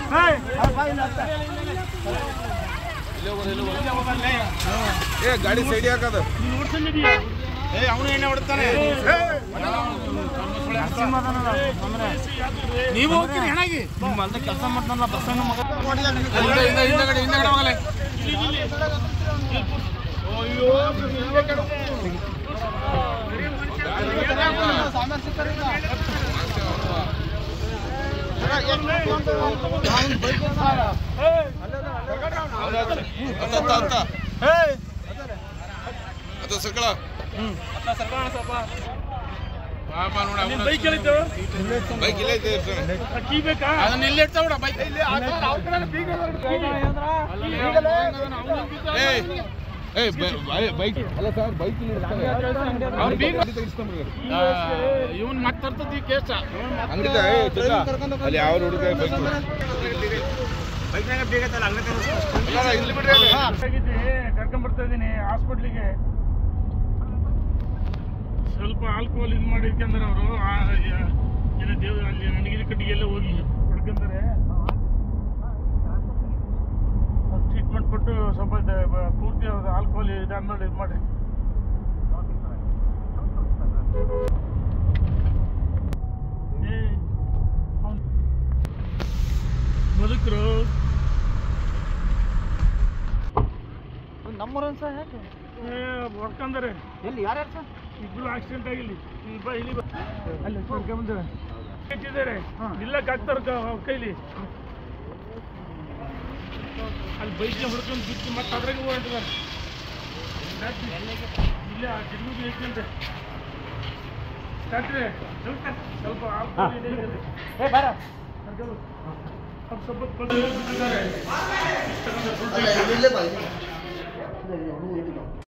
ಏ ಗಾಡಿ ಸೈಡ್ ಹಾಕದ ಏ ಅವನು ಎಣ್ಣೆ ಹೊಡ್ತಾನೆ ನೀವು ಹೋಗ್ತೀರಿ ಹೆಣಾಗಿ ಕೆಲಸ ಮಾಡ್ತಾನಲ್ಲ ಬಸ್ಸನ್ನು ಮಗ ಹಿಂದಗಡೆ ಹಿಂದಗಡೆ ಹೋಗಲೆ ಅಂತ ಅಂತ ಅದು ಸಕಳ ಪಾಪ ನೋಡ ಬೈಕ್ ಹೇಳಿದ್ದು ಬೈಕ್ ಇಲ್ಲೇ ಇದೆ ಇರ್ತಾನೆ. ಕೀ ಬೇಕಾ ಅದನ್ನ ಇಲ್ಲಿ ಇಡ್ತಾ ಬಿಡ ಬೈಕ್ ಏ ಏ ಬೈಕ್ ಅಲ್ಲ ಸರ್ ಬೈಕ್ ಇಲ್ಲಿ ಇರ್ತಾನೆ. ಅವ್ರು ಬೀಗ- ಗಾಡಿ ತೆಗಿಸ್ಕೊಂಡ್ಬಿಡ್ತಾರೆ. ಇವನ್ ಮತ್ತೆ ತರ್ತದ ಕೇಸ ಅಂಗಡಿದ ಏ ಚಿಕ್ಕ, ಅಲ್ಲಿ ಯಾವ ಹುಡುಗ ಬೈಕ್ ಅಲ್ಲ, ಅಲ್ಲ, ಇಲ್ಲಿ ಬಿಡ್ರಿ ಅಲ್ಲಿ. ಕರ್ಕೊಂಡ್ ಬರ್ತಾ ಇದೀನಿ ಹಾಸ್ಪಿಟ್ಲಿಗೆ ಸ್ವಲ್ಪ ಆಲ್ಕೋಹಾಲ್ ಇದು ಮಾಡಿದ್ಕಂದ್ರೆ ಅವರು ಏನೋ ದೇವ್ರ ಅಲ್ಲಿ ನನಗಿನ ಕಟ್ಟಿಗೆ ಎಲ್ಲ ಹೋಗಿ ಹೊಡ್ಕೊಂತಾರೆ ಟ್ರೀಟ್ಮೆಂಟ್ ಕೊಟ್ಟು ಸ್ವಲ್ಪ ಇದು ಬ- ಪೂರ್ತಿ ಅವ್ರದ್ದು ಆಲ್ಕೋಹಾಲ್ ಇದಾದ್ಮೇಲೆ ಇದು ಮಾಡಿ ಏ, ಅವ್ನ್ ಬದುಕರು ನಮ್ಮೂರನ್ ಸರ್ ಯಾಕೆ ಹೊಡ್ಕೊಂತಾರೆ ಎಲ್ಲಿ ಯಾರ್ಯಾರು ಸರ್ ಇಬ್ರು ಆಕ್ಸಿಡೆಂಟ್ ಆಗಿಲ್ಲಿ ಇಲ್ಲಿ ಬಾ ಇಲ್ಲಿ ಬಾ ಅಲ್ಲಿ ಕರ್ಕೊಂಬಂದ್ರೆ ಇಟ್ಟಿದ್ದಾರೆ ನಿಲ್ಲಕ್ ಆಗ್ತಾರ ಅವ್ರ ಕೈಲಿ ಅಲ್ಲಿ ಬೈಕ್ನ ಹೊಡ್ಕೊಂಡು ಬಿಟ್ಟು ಮತ್ತೆ ಅದ್ರಾಗ ಹೊರಟಿದ್ದಾರೆ ಇಲ್ಲ ಜನ್ಮಕ್ಕೆ ಐತಂತೆ ಡಾಕ್ಟ್ರೆ ಸ್ವಲ್ಪ ಸ್ವಲ್ಪ alcohol ಇದೆ ಇದರಲ್ಲಿ. ಏ ಬಾರ ಕರ್ಕೊಂಡು ಬಾ. ಅವ್ರು ಸ್ವಲ್ಪ ಬಿಟ್ಟಿದ್ದಾರೆ. ಅಲ್ಲ ಇಲ್ಲೇ ಬಾ